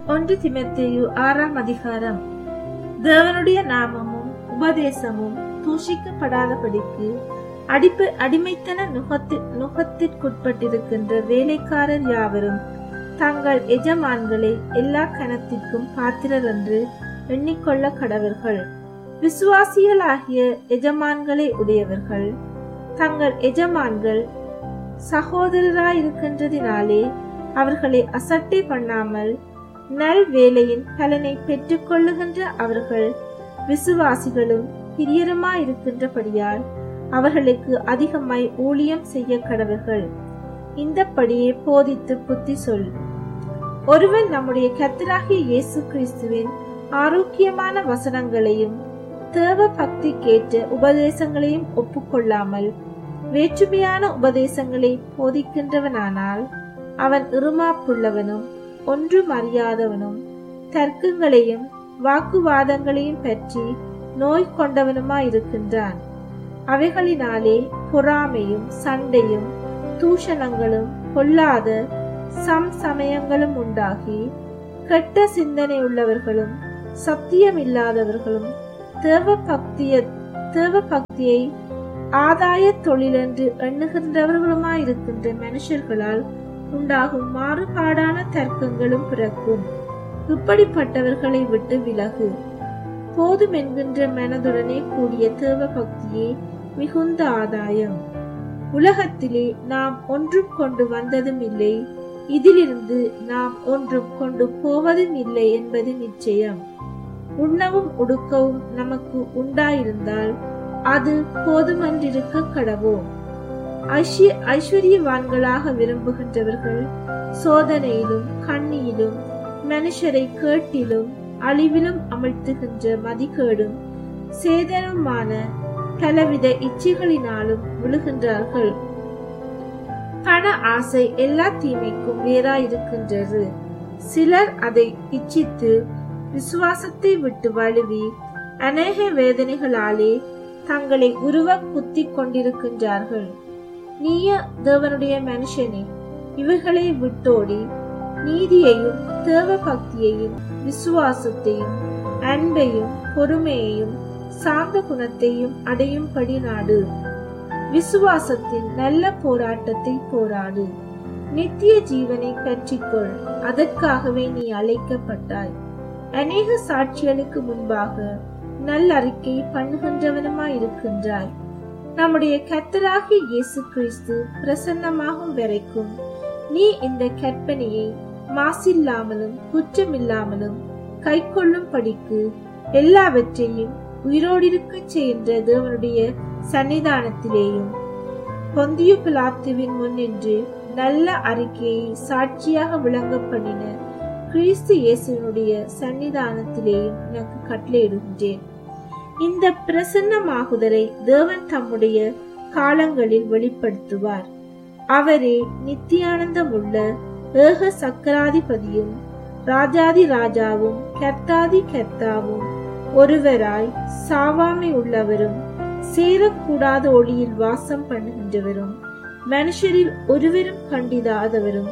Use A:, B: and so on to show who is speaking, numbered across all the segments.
A: ஒன்று திமத்தேயு ஆறாம் அதிகாரம் தேவனுடைய நாமமும் உபதேசமும் தூஷிக்கப்படாதபடிக்கு அடிப்பு அடிமைத்தன நுகத்து நுகத்திற்குட்பட்டிருக்கின்ற வேலைக்காரர் யாவரும் தங்கள் எஜமான்களை எல்லா கணத்திற்கும் பாத்திரர் என்று எண்ணிக்கொள்ள கடவர்கள் விசுவாசிகளாகிய எஜமான்களை உடையவர்கள் தங்கள் எஜமான்கள் சகோதரராயிருக்கின்றதினாலே அவர்களை அசட்டை பண்ணாமல் நல் வேலையின் பலனை பெற்றுக்கொள்ளுகின்ற அவர்கள் விசுவாசிகளும் பிரியருமாயிருக்கின்றபடியால் அவர்களுக்கு அதிகமாய் ஊழியம் செய்ய கடவர்கள் இந்தப்படியே போதித்து புத்தி சொல் ஒருவன் நம்முடைய கர்த்தராகிய இயேசு கிறிஸ்துவின் ஆரோக்கியமான வசனங்களையும் தேவ பக்தி கேட்ட உபதேசங்களையும் ஒப்புக்கொள்ளாமல் வேற்றுமையான உபதேசங்களை போதிக்கின்றவனானால் அவன் இருமாப்புள்ளவனும் ஒன்றும் அறியாதவனும் தர்க்கங்களையும் வாக்குவாதங்களையும் பற்றி நோய் கொண்டவனுமாயிருக்கின்றான் அவைகளினாலே பொறாமையும் சண்டையும் தூஷணங்களும் பொல்லாத சம் சமயங்களும் உண்டாகி கெட்ட சிந்தனை உள்ளவர்களும் சத்தியமில்லாதவர்களும் தேவ பக்திய தேவ பக்தியை ஆதாய தொழிலென்று எண்ணுகின்றவர்களுமாயிருக்கின்ற மனுஷர்களால் உண்டாகும் மாறுபாடான தர்க்கங்களும் பிறக்கும் இப்படிப்பட்டவர்களை விட்டு விலகு போதும் என்கின்ற மனதுடனே கூடிய தேவ பக்தியே மிகுந்த ஆதாயம் உலகத்திலே நாம் ஒன்றும் கொண்டு வந்ததும் இல்லை இதிலிருந்து நாம் ஒன்றும் கொண்டு போவதும் இல்லை என்பது நிச்சயம் உண்ணவும் உடுக்கவும் நமக்கு உண்டாயிருந்தால் அது போதுமன்றிருக்க கடவோம் ஐஸ்வ- ஐஸ்வர்யவான்களாக விரும்புகின்றவர்கள் சோதனையிலும் கண்ணியிலும் மனுஷரை கேட்டிலும் அழிவிலும் அமிழ்த்துகின்ற மதிகேடும் சேதனமான பலவித இச்சைகளினாலும் விழுகின்றார்கள் பண ஆசை எல்லா தீமைக்கும் வேறாயிருக்கின்றது சிலர் அதை இச்சித்து விசுவாசத்தை விட்டு வழுவி அநேக வேதனைகளாலே தங்களை உருவ குத்திக் கொண்டிருக்கின்றார்கள் நீய தேவனுடைய மனுஷனே இவைகளை விட்டோடி நீதியையும் தேவ பக்தியையும் விசுவாசத்தையும் அன்பையும் பொறுமையையும் சாந்த குணத்தையும் அடையும்படி நாடு விசுவாசத்தின் நல்ல போராட்டத்தை போராடு நித்திய ஜீவனை பற்றிக்கொள் அதற்காகவே நீ அழைக்கப்பட்டாய் அநேக சாட்சிகளுக்கு முன்பாக நல்லறிக்கை பண்ணுகின்றவனுமாயிருக்கின்றாய் நம்முடைய கர்த்தராகிய இயேசு கிறிஸ்து பிரசன்னமாகும் வரைக்கும் நீ இந்த கற்பனையை மாசில்லாமலும் குற்றமில்லாமலும் கைக்கொள்ளும் படிக்கு எல்லாவற்றையும் உயிரோடிருக்கச் செய்கின்ற தேவனுடைய சன்னிதானத்திலேயும் பொந்தியு பிலாத்துவின் முன்னின்று நல்ல அறிக்கையை சாட்சியாக விளங்க பண்ணின கிறிஸ்து இயேசுவினுடைய சன்னிதானத்திலேயும் எனக்கு கட்டளையிடுகின்றேன் இந்த பிரசன்னமாகுதலை தேவன் தம்முடைய காலங்களில் வெளிப்படுத்துவார் அவரே நித்தியானந்தம் உள்ள ஏக சக்கராதிபதியும் ராஜாதி ராஜாவும் கர்த்தாதி கர்த்தாவும் ஒருவராய் சாவாமை உள்ளவரும் சேரக்கூடாத ஒளியில் வாசம் பண்ணுகின்றவரும் மனுஷரில் ஒருவரும் கண்டிடாதவரும்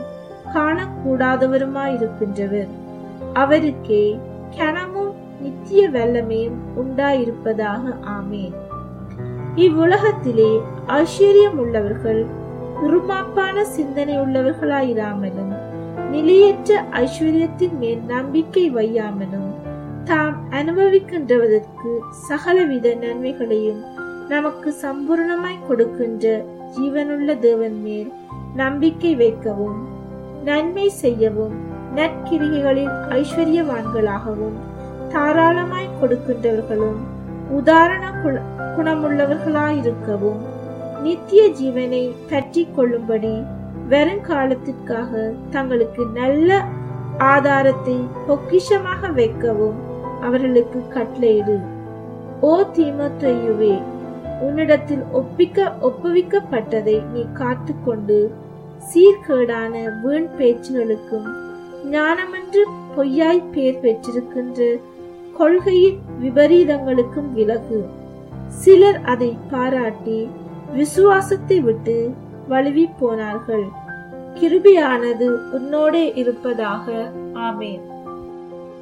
A: காணக்கூடாதவருமாயிருக்கின்றவர் அவருக்கே கனமும் நித்திய வல்லமையும் உண்டாயிருப்பதாக ஆமேன் இவ்வுலகத்திலே ஐஸ்வர்யம் உள்ளவர்கள் உருமாப்பான சிந்தனை உள்ளவர்களாயிராமலும் நிலையற்ற ஐஸ்வர்யத்தின் மேல் நம்பிக்கை வையாமலும் தாம் அனுபவிக்கின்றதற்கு சகலவித நன்மைகளையும் நமக்கு சம்பூர்ணமாய் கொடுக்கின்ற ஜீவனுள்ள தேவன் மேல் நம்பிக்கை வைக்கவும் நன்மை செய்யவும் நற்கிரிகைகளில் ஐஸ்வர்யவான்களாகவும் தாராளமாய் கொடுக்கின்றவர்களும் உதாரண குல- குணமுள்ளவர்களாயிருக்கவும் நித்திய ஜீவனை பற்றி கொள்ளும்படி வருங்காலத்திற்காக தங்களுக்கு நல்ல ஆதாரத்தை பொக்கிஷமாக வைக்கவும் அவர்களுக்கு கட்டளையிடு ஓ தீமோத்தேயுவே உன்னிடத்தில் ஒப்பிக்க ஒப்புவிக்கப்பட்டதை நீ காத்துக்கொண்டு சீர்கேடான வீண் பேச்சுகளுக்கும் ஞானமன்று பொய்யாய் பேர் பெற்றிருக்கின்ற கொள்கையின் விபரீதங்களுக்கும் விலகு சிலர் அதை பாராட்டி விசுவாசத்தை விட்டு வழுவி போனார்கள் கிருபியானது உன்னோடே இருப்பதாக ஆமேன்